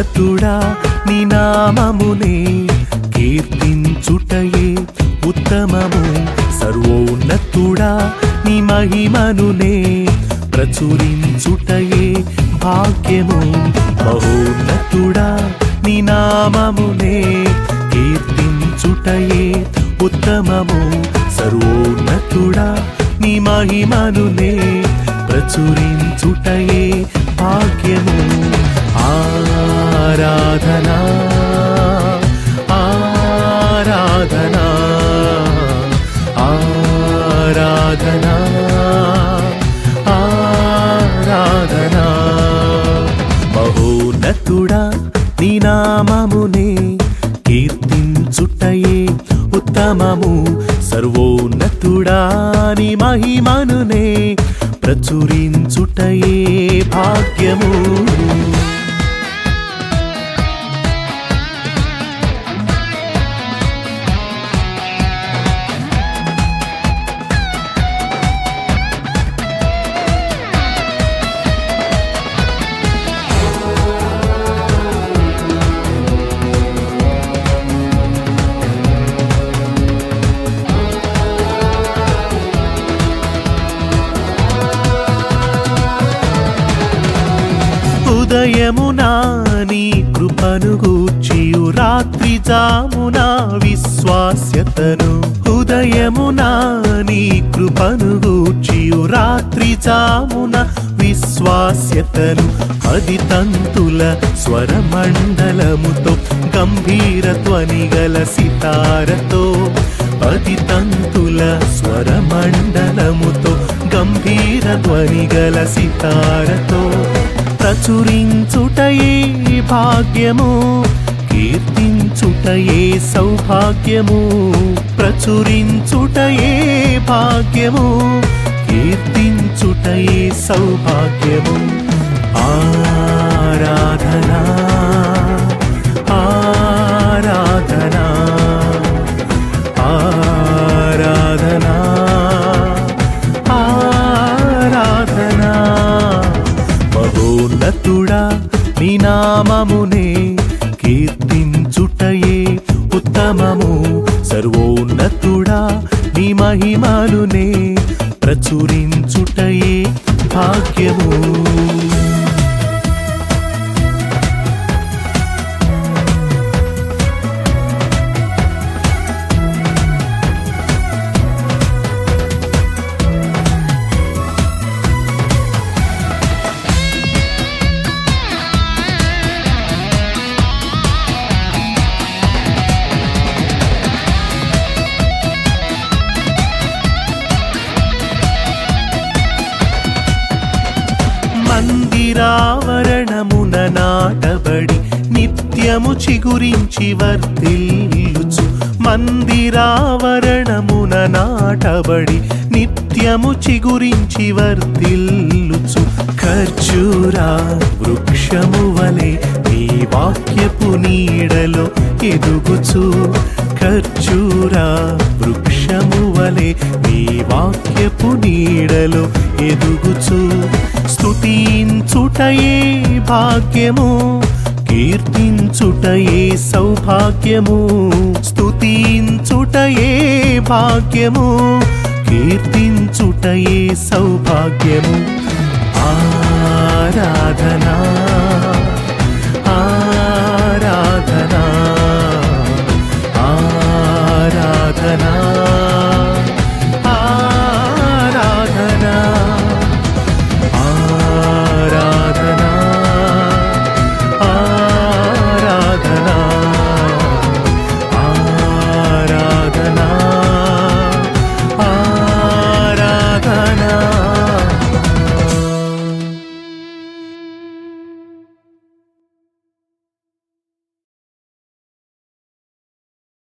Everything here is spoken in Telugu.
సర్వోన్నతుడా నీ నామమునే కీర్తించుటయే ఉత్తమము సర్వోన్నతుడా నీ మహిమనునే ప్రచురించుటయే భాగ్యము మహోన్నతుడా నీ నామమునే కీర్తించుటయే ఉత్తమము సర్వోన్నతుడా నీ మహిమనునే ప్రచురించుటయే భాగ్యము ఆరాధనా ఆరాధనా ఆరాధనా ఆరాధనా మహోన్నతుడా నీ నామమునే కీర్తించుటయే ఉత్తమము సర్వోన్నతుడా నీ మహిమనునే ప్రచురించుటయే భాగ్యము ఉదయమునా నీ కృపను గూర్చియు రాత్రి జామున విశ్వాస్యతను ఉదయమునా నీ కృపను గూర్చియు రాత్రి జామున విశ్వాస్యతను పది తంతుల స్వరమండలముతో గంభీర ధ్వని గల సితారతో పది తంతుల స్వరమండలముతో గంభీర ధ్వని గల సితారతో ప్రచురించుటయే భాగ్యము కీర్తించుటయే సౌభాగ్యము ప్రచురించుటయే భాగ్యము కీర్తించుటయే సౌభాగ్యము ఆరాధనా ఆరాధనా ఆరాధనా ఆరాధనా మహోన్నతుడా నీ నామమునే కీర్తించుటయే ఉత్తమము సర్వోన్నతుడా నీ మహిమనునే ప్రచురించుటయే భాగ్యము మందిరావరణమున నాటబడి నిత్యము చిగురించి వర్ధిల్లుచు మందిరావరణమున నాటబడి నిత్యము చిగురించి వర్ధిల్లుచు ఖర్జూరా వృక్షము వలె నీ వాక్యపు నీడలో ఎదుగుచు ఖర్జూరా వృక్షము వలె నీ వాక్యపు నీడలో ఎదుగుచు స్తుతించుటయే భాగ్యము కీర్తించుటయే సౌభాగ్యము స్తుతించుటయే భాగ్యము కీర్తించుటయే సౌభాగ్యము ఆరాధనా